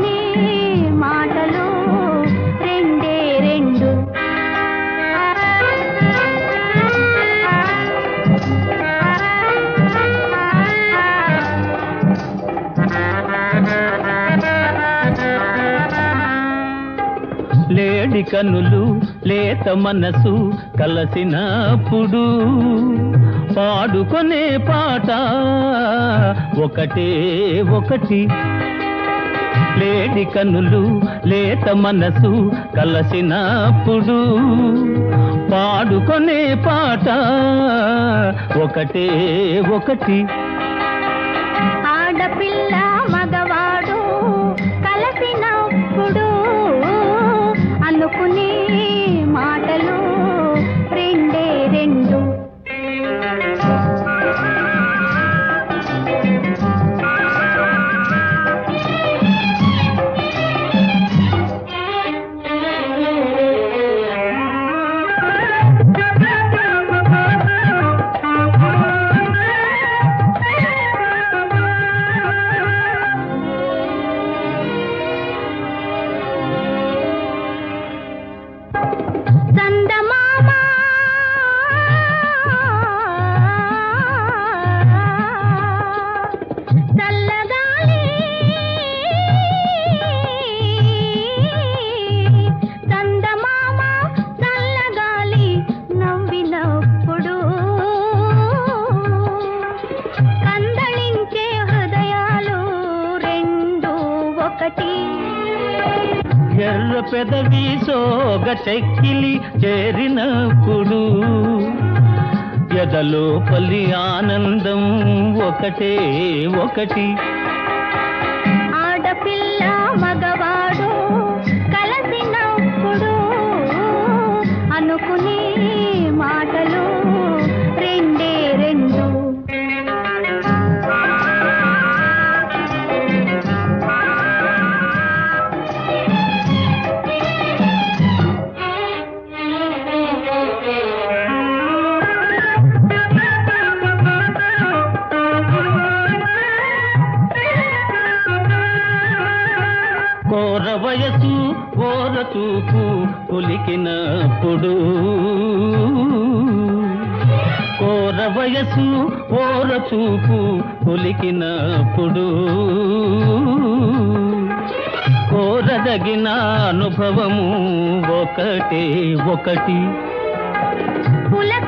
అనుకునే మాటలు రెండే రెండు లేడి కనులు లేత మనసు కలసినప్పుడు పాడుకొనే పాట ఒకటే ఒకటి లేడి కనులు లేత మనసు కలసినప్పుడు పాడుకొనే పాట ఒకటే ఒకటి ఆడపిల్ల మగవాడు కలిసినప్పుడు అనుకునే మాటలు రెండే రెండు చందమామ చల్లగాలి చందమామ చల్లగాలి నవ్వినప్పుడు కందళించే హృదయాలు రెండు ఒకటి ఎర్ర పెదవి సోగ చెక్కిలి చేరినప్పుడు ఎదలో పల్లి ఆనందం ఒకటే ఒకటి ఆడపిల్ల మగవాడు కలిసినప్పుడు అనుకునే మాటలు రెండే రెండు కోర వయసు ఓర చూపు కొలికినప్పుడు కోర వయసు ఓర చూపు కొలికినప్పుడు కోరదగిన అనుభవము ఒకటే ఒకటి పులక